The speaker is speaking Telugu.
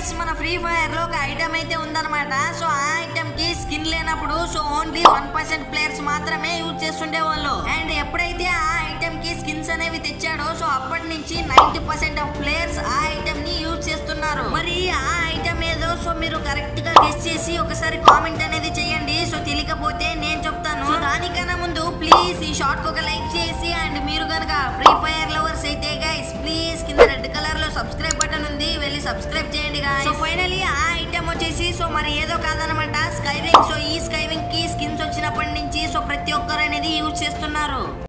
గైస్ మన ఫ్రీ ఫైర్ లో ఒక ఐటమ్ అయితే ఉందన్నమాట సో ఆ ఐటమ్ కి స్కిన్ లేనప్పుడు so only one percent players మాత్రమే యూజ్ చేస్తుండే వాళ్ళు అండ్ ఎప్పుడైతే ఆ ఐటమ్ కి స్కిన్స్ అనేవి తెచ్చాడో సో అప్పటి నుంచి నైన్టీ పర్సెంట్ ఆఫ్ ప్లేయర్స్ ఆ ఐటమ్ ని యూజ్ చేస్తున్నారు మరి ఆ ఐటమ్ ఏదో సో మీరు కరెక్ట్ గా గెస్ చేసి ఒకసారి కామెంట్ అనేది చేయండి సో తెలియకపోతే నేను చెప్తాను సో దానికన్నా ముందు ప్లీజ్ ఈ షార్ట్ ఒక లైక్ చేసి అండ్ మీరు కనుక ఫ్రీ ఫైర్ లవర్స్ అయితే గైస్ ప్లీజ్ కింద రెడ్ కలర్ లో సబ్స్క్రైబ్ బటన్ ఉంది వెళ్ళి సబ్స్క్రైబ్ చేయండి guys. సో ఫైనలీ ఆ ఐటమ్ వచ్చేసి సో మరి ఏదో కాదనమాట స్కైవింగ్ సో ఈ స్కైవింగ్ కి స్కిన్స్ వచ్చినప్పటి నుంచి సో ప్రతి ఒక్కరు అనేది యూజ్ చేస్తున్నారు